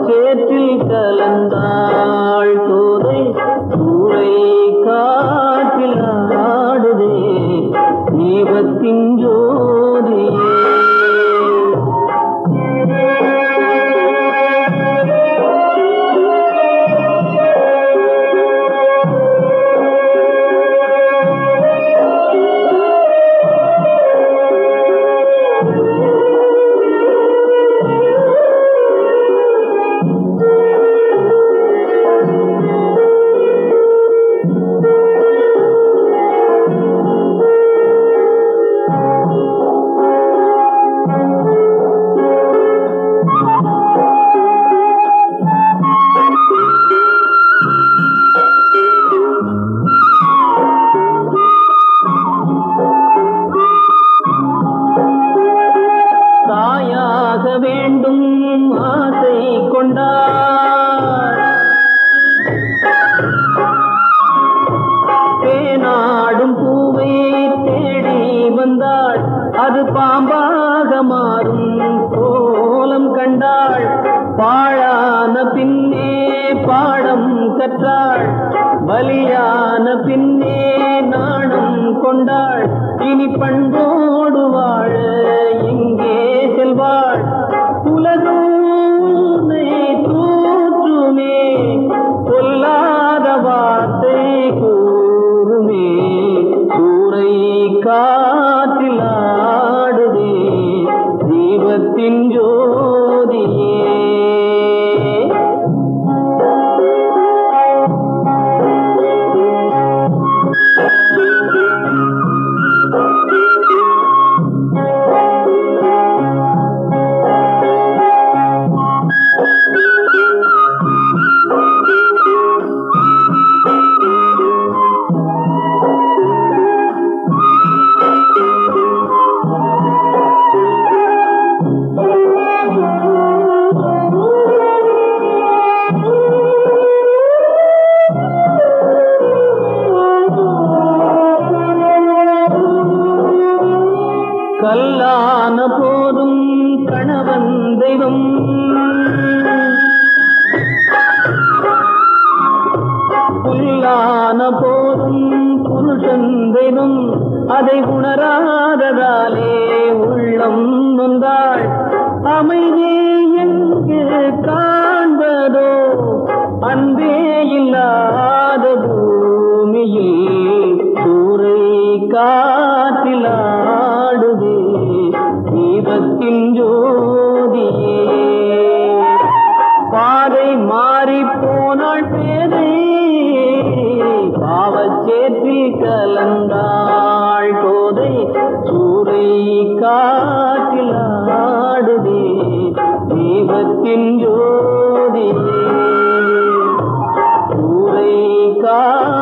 பாவச்சேற்றில் கலந்தாள் தோதை சூறை காற்றில் ஆடுதே தீபத்தின் ஜோதியே தாயாக வேண்டும் ஆசை கொண்டார் தேனாடும் பூவை தேடி வந்தாள் அது பாம்பாக மாறும் கோலம் கண்டாள் பாழான பின்னே பாடம் கற்றாள் பலியான பின்னே நாணம் கொண்டாள் இனி பண்போடு வாழ எங்கே செல்வாள் உலகூனை தூற்றுமே பொல்லாத வார்த்தை கூறுமே சூறை காற்றில் ஆடுதே தீபத்தின் ஜோதியே கல்லான போதும் கணவன் தெய்வம் புல்லான போதும் புருஷன் தெய்வம் அதை உணராததாலே உள்ளம் நொந்தாள் அமைதி எங்கு காண்பதோ அன்பே இல்லாத பூமியில் சூறை காற்றில் ஆடுதே தீபத்தின் ஜோதியே பாதை மாறி போனாள் பேதை பாவச்சேற்றில் கலந்தாள் கோதை சூறை காற்றில் ஆடுதே தீபத்தின் ஜோதியே சூறை கா